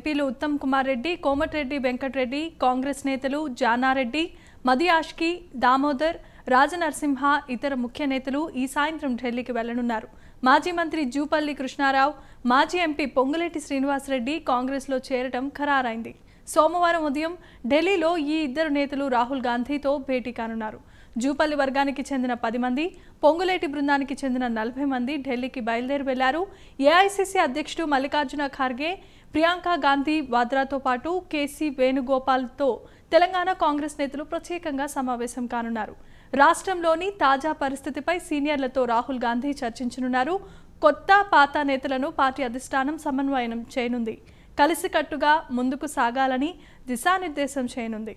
ఎంపీలు ఉత్తమ్ కుమార్ రెడ్డి కోమటిరెడ్డి వెంకటరెడ్డి కాంగ్రెస్ నేతలు జానారెడ్డి మదియాష్కి దామోదర్ రాజనరసింహ ఇతర ముఖ్య నేతలు ఈ సాయంత్రం ఢిల్లీకి వెళ్లనున్నారు మాజీ మంత్రి జూపల్లి కృష్ణారావు మాజీ ఎంపీ పొంగులేటి శ్రీనివాసరెడ్డి కాంగ్రెస్లో చేరటం ఖరారైంది సోమవారం ఉదయం ఢిల్లీలో ఈ ఇద్దరు నేతలు రాహుల్ గాంధీతో భేటీ కానున్నారు జూపల్లి వర్గానికి చెందిన పది మంది పొంగులేటి బృందానికి చెందిన నలభై మంది ఢిల్లీకి బయలుదేరి వెళ్లారు ఏఐసిసి అధ్యక్షుడు మల్లికార్జున ఖార్గే ప్రియాంక గాంధీ వాద్రాతో పాటు కేసీ వేణుగోపాల్తో తెలంగాణ కాంగ్రెస్ నేతలు ప్రత్యేకంగా సమావేశం కానున్నారు రాష్ట్రంలోని తాజా పరిస్థితిపై సీనియర్లతో రాహుల్ గాంధీ చర్చించనున్నారు కొత్త పాత నేతలను పార్టీ అధిష్టానం సమన్వయం చేయనుంది కలిసికట్టుగా ముందుకు సాగాలని దిశానిర్దేశం చేయనుంది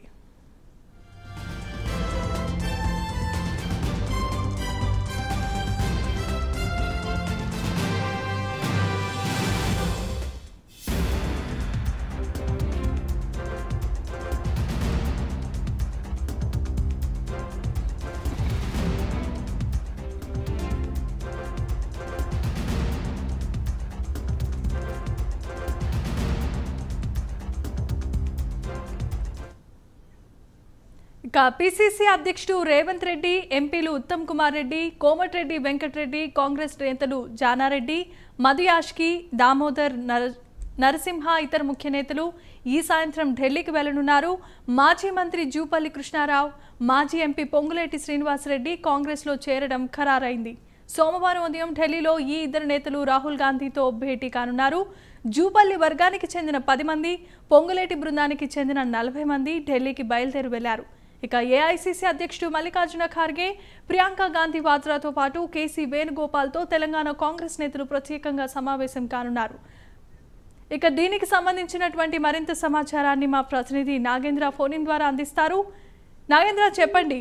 ఇక పిసిసి అధ్యక్షుడు రేవంత్ రెడ్డి ఎంపీలు ఉత్తమ్ కుమార్ రెడ్డి కోమటిరెడ్డి వెంకటరెడ్డి కాంగ్రెస్ నేతలు జానారెడ్డి మదియాష్కి దామోదర్ నర నరసింహ ఇతర ముఖ్య నేతలు ఈ సాయంత్రం ఢిల్లీకి వెళ్లనున్నారు మాజీ మంత్రి జూపల్లి కృష్ణారావు మాజీ ఎంపీ పొంగులేటి శ్రీనివాసరెడ్డి కాంగ్రెస్లో చేరడం ఖరారైంది సోమవారం ఉదయం ఢిల్లీలో ఈ ఇద్దరు నేతలు రాహుల్ గాంధీతో భేటీ కానున్నారు జూపల్లి వర్గానికి చెందిన పది మంది పొంగులేటి బృందానికి చెందిన నలభై మంది ఢిల్లీకి బయలుదేరి వెళ్లారు ఇక ఏఐసిసి అధ్యక్షుడు మల్లికార్జున ఖార్గే ప్రియాంక గాంధీ వాద్రాతో పాటు కేసీ వేణుగోపాల్తో తెలంగాణ కాంగ్రెస్ నేతలు ప్రత్యేకంగా సమావేశం కానున్నారు ఇక దీనికి సంబంధించినటువంటి మరింత సమాచారాన్ని మా ప్రతినిధి నాగేంద్ర ఫోన్ ఇన్ ద్వారా అందిస్తారు నాగేంద్ర చెప్పండి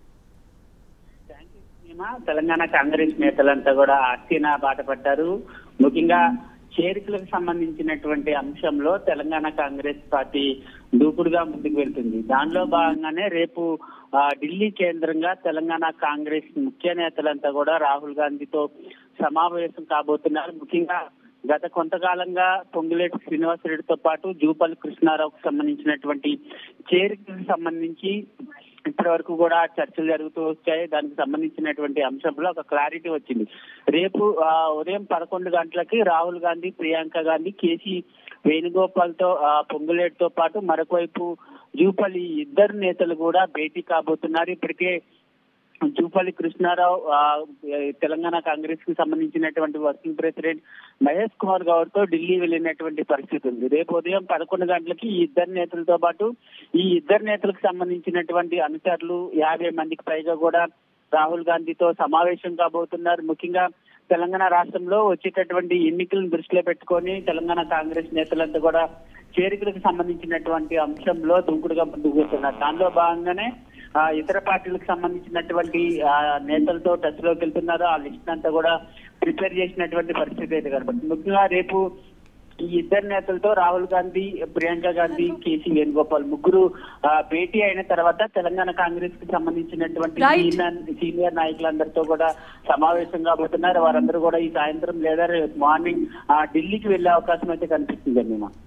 సీమ, తెలంగాణ కాంగ్రెస్ నేతలంతా కూడా ఆర్సీనా బాట పడ్డారు ముఖ్యంగా చేరికలకు సంబంధించినటువంటి అంశంలో తెలంగాణ కాంగ్రెస్ పార్టీ దూకుడుగా ముందుకు వెళ్తుంది దానిలో భాగంగానే రేపు ఆ, ఢిల్లీ కేంద్రంగా తెలంగాణ కాంగ్రెస్ ముఖ్య నేతలంతా కూడా రాహుల్ గాంధీతో సమావేశం కాబోతున్నారు ముఖ్యంగా గత కొంతకాలంగా పొంగులేటి శ్రీనివాసరెడ్డితో పాటు జూపల్లి కృష్ణారావుకు సంబంధించినటువంటి చేరికలకు సంబంధించి ఇప్పటి వరకు కూడా చర్చలు జరుగుతూ వచ్చాయి దానికి సంబంధించినటువంటి అంశంలో ఒక క్లారిటీ వచ్చింది రేపు ఆ, ఉదయం పదకొండు గంటలకి రాహుల్ గాంధీ ప్రియాంక గాంధీ కేసీ వేణుగోపాల్ తో ఆ, పొంగులేటితో పాటు మరొక వైపు జూపల్లి ఈ ఇద్దరు నేతలు కూడా భేటీ కాబోతున్నారు ఇప్పటికే జూపల్లి కృష్ణారావు ఆ, తెలంగాణ కాంగ్రెస్ కి సంబంధించినటువంటి వర్కింగ్ ప్రెసిడెంట్ మహేష్ కుమార్ గౌడ్ తో ఢిల్లీ వెళ్ళినటువంటి పరిస్థితి ఉంది రేపు ఉదయం పదకొండు గంటలకి ఈ ఇద్దరు నేతలతో పాటు ఈ ఇద్దరు నేతలకు సంబంధించినటువంటి అనుచరులు యాభై మందికి పైగా కూడా రాహుల్ గాంధీతో సమావేశం కాబోతున్నారు ముఖ్యంగా తెలంగాణ రాష్ట్రంలో వచ్చేటటువంటి ఎన్నికలను దృష్టిలో పెట్టుకొని తెలంగాణ కాంగ్రెస్ నేతలంతా కూడా చేరికలకు సంబంధించినటువంటి అంశంలో దూకుడుగా ముందుకు వెళ్తున్నారు దానిలో భాగంగానే ఆ, ఇతర పార్టీలకు సంబంధించినటువంటి ఆ, నేతలతో టచ్ లోకి వెళ్తున్నారు ఆ లిస్ట్ అంతా కూడా ప్రిపేర్ చేసినటువంటి పరిస్థితి అయితే కనబడుతుంది ముఖ్యంగా రేపు ఈ ఇద్దరు నేతలతో రాహుల్ గాంధీ ప్రియాంక గాంధీ కేసీ వేణుగోపాల్ ముగ్గురు ఆ, భేటీ అయిన తర్వాత తెలంగాణ కాంగ్రెస్ కి సంబంధించినటువంటి Right. సీనియర్ సీనియర్ నాయకులందరితో కూడా సమావేశం కాబోతున్నారు వారందరూ కూడా ఈ సాయంత్రం లేదా రేపు మార్నింగ్ ఆ, ఢిల్లీకి వెళ్లే అవకాశం అయితే కనిపిస్తుంది మేమ